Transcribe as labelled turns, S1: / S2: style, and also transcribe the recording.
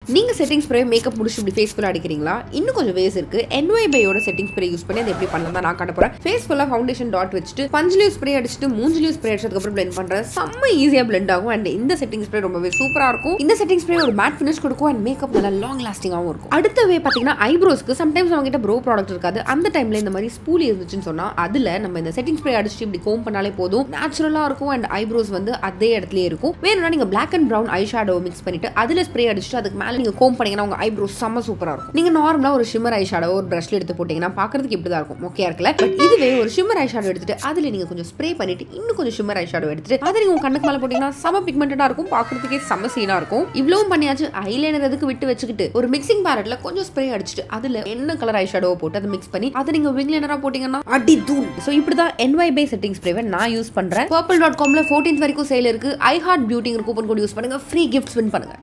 S1: நீங்க setting spray makeup முடிச்சு இப்படி ஃபேஸ் ஃபுல்லாக அடிக்கிறீங்களா இன்னும் கொஞ்சம் வேஸ் இருக்கு NY பையோட செட்டிங் ஸ்ப்ரே யூஸ் பண்ணி அதை எப்படி பண்ணலாம் தான் நான் காட்ட போறேன் ஃபேஸ் ஃபுல்லாக ஃபவுண்டேஷன் டாட் வச்சுட்டு பஞ்சுலையும் ஸ்ப்ரே அடிச்சுட்டு மூஞ்சிலையும் ஸ்ப்ரே அடிச்சதுக்கப்புறம் blend பண்றேன் செம்ம ஈஸியாக blend ஆகும் அண்ட் இந்த செட்டிங் ஸ்ப்ரே ரொம்பவே சூப்பராக இருக்கும் இந்த செட்டிங் ஸ்ப்ரே ஒரு மேட் ஃபினிஷ் கொடுக்கும் அண்ட் மேக்கப் நல்லா லாங் லாஸ்டிங்காகவும் இருக்கும் அடுத்த வே பார்த்தீங்கன்னா ஐப்ரோஸ்க்கு சம்டைம்ஸ் அவங்க கிட்ட ப்ரோ ப்ராடக்ட் இருக்காது அந்த டைம்ல இந்த மாதிரி ஸ்பூலி இருந்துச்சுன்னு சொன்னா அதுல நம்ம இந்த செட்டிங் ஸ்ப்ரே அடிச்சுட்டு இப்படி கோம் பண்ணாலே போதும் நேச்சுரலா இருக்கும் அண்ட் ஐப்ரோஸ் வந்து அதே இடத்துலயே இருக்கும் வேணும்னா நீங்க black and brown eye shadow mix பண்ணிட்டு அதுல ஸ்ப்ரே அடிச்சுட்டு அதுக்கு மேல நீங்க கோம் பண்ணீங்கன்னா உங்க ஐப்ரோஸ் செம்ம சூப்பரா இருக்கும் நீங்க நார்மலா ஒரு ஷிம்மர் ஐ ஷேடோ ஒரு பிரஷ்ல எடுத்து போட்டீங்கன்னா பாக்குறதுக்கு இப்படி தான் இருக்கும் மொக்கையா இருக்கல பட் இதுவே ஒரு ஷிம்மர் ஐ ஷேடோ எடுத்துட்டு அதுல நீங்க கொஞ்சம் ஸ்ப்ரே பண்ணிட்டு இன்னும் கொஞ்சம் ஷிம்மர் ஐ ஷேடோ எடுத்துட்டு அதை நீங்க உங்க கண்ணுக்கு மேல போட்டீங்கன்னா செம பிக்மெண்டடா இருக்கும் பாக்குறதுக்கே செம சீனா இருக்கும் இவ்வளவும் பண்ணியாச்சு ஐலைனர் எதுக்கு விட்டு வச்சுக்கிட்டு ஒரு மிக்சிங் பேரட்ல கொஞ்சம் ஸ்ப்ரே அடிச்சுட்டு அதுல என்ன கலர் ஐ ஷேடோ போட்டு அதை மிக்ஸ் பண்ணி அதை நீங்க விங்லைனரா போட்டீங்கன்னா அடி தூள் ஸோ இப்படிதான் NY பை செட்டிங் ஸ்ப்ரேவை நான் யூஸ் பண்றேன் பர்பிள் டாட் காம்ல ஃபோர்டீன் வரைக்கும் சேல் இருக்கு I heart beauty coupon code use பண்ணுங்க ஃப்ரீ கிஃப்ட்ஸ் வின் பண்ணுங்க